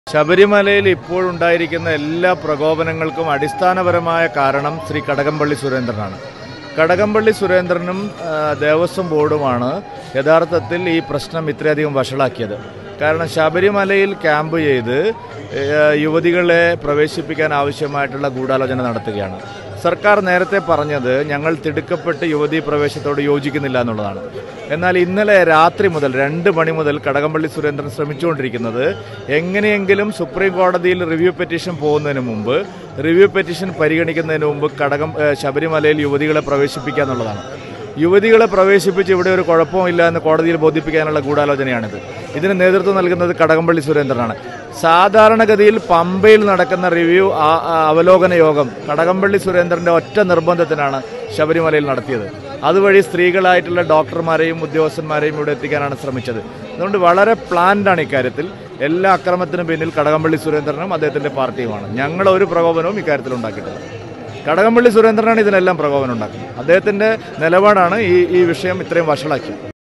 ശബരിമലയിൽ ഇപ്പോഴുണ്ടായിരിക്കുന്ന എല്ലാ പ്രകോപനങ്ങൾക്കും അടിസ്ഥാനപരമായ കാരണം ശ്രീ കടകംപള്ളി സുരേന്ദ്രനാണ് കടകംപള്ളി സുരേന്ദ്രനും ആ, ദേവസ്വം ബോർഡുമാണ് യഥാർത്ഥത്തിൽ ഈ പ്രശ്നം ഇത്രയധികം വഷളാക്കിയത് കാരണം ശബരിമലയിൽ ക്യാമ്പ് ചെയ്ത് ഏ, യുവതികളെ പ്രവേശിപ്പിക്കാൻ ആവശ്യമായിട്ടുള്ള ഗൂഢാലോചന നടത്തുകയാണ് സർക്കാർ നേരത്തെ പറഞ്ഞത് ഞങ്ങൾ തിടുക്കപ്പെട്ട് യുവതീ പ്രവേശത്തോട് യോജിക്കുന്നില്ല എന്നുള്ളതാണ് എന്നാൽ ഇന്നലെ രാത്രി മുതൽ രണ്ട് മണി മുതൽ കടകംപള്ളി സുരേന്ദ്രൻ ശ്രമിച്ചുകൊണ്ടിരിക്കുന്നത് എങ്ങനെയെങ്കിലും സുപ്രീം കോടതിയിൽ റിവ്യൂ പെറ്റീഷൻ പോകുന്നതിന് മുമ്പ് റിവ്യൂ പെറ്റീഷൻ പരിഗണിക്കുന്നതിന് മുമ്പ് കടകം ഏ, ശബരിമലയിൽ യുവതികളെ പ്രവേശിപ്പിക്കുക എന്നുള്ളതാണ് യുവതികളെ പ്രവേശിപ്പിച്ച് ഇവിടെ ഒരു കുഴപ്പമില്ല എന്ന് കോടതിയിൽ ബോധിപ്പിക്കാനുള്ള ഗൂഢാലോചനയാണിത് ഇതിന് നേതൃത്വം നൽകുന്നത് കടകംപള്ളി സുരേന്ദ്രനാണ് സാധാരണഗതിയിൽ പമ്പയിൽ നടക്കുന്ന റിവ്യൂ ആ- ആ അവലോകന യോഗം കടകംപള്ളി സുരേന്ദ്രന്റെ ഒറ്റ നിർബന്ധത്തിനാണ് ശബരിമലയിൽ നടത്തിയത് അതുവഴി സ്ത്രീകളായിട്ടുള്ള ഡോക്ടർമാരെയും ഉദ്യോഗസ്ഥന്മാരെയും ഇവിടെ എത്തിക്കാനാണ് ശ്രമിച്ചത് അതുകൊണ്ട് വളരെ പ്ലാൻഡാണ് ഇക്കാര്യത്തിൽ എല്ലാ അക്രമത്തിനും പിന്നിൽ കടകംപള്ളി സുരേന്ദ്രനും അദ്ദേഹത്തിന്റെ പാർട്ടിയുമാണ് ഞങ്ങൾ ഒരു പ്രകോപനവും ഇക്കാര്യത്തിൽ ഉണ്ടാക്കിയിട്ടില്ല കടകംപള്ളി സുരേന്ദ്രനാണ് ഇതിനെല്ലാം പ്രകോപനം ഉണ്ടാക്കുന്നത് അദ്ദേഹത്തിന്റെ നിലപാടാണ് ഈ ഈ വിഷയം ഇത്രയും വഷളാക്കിയത്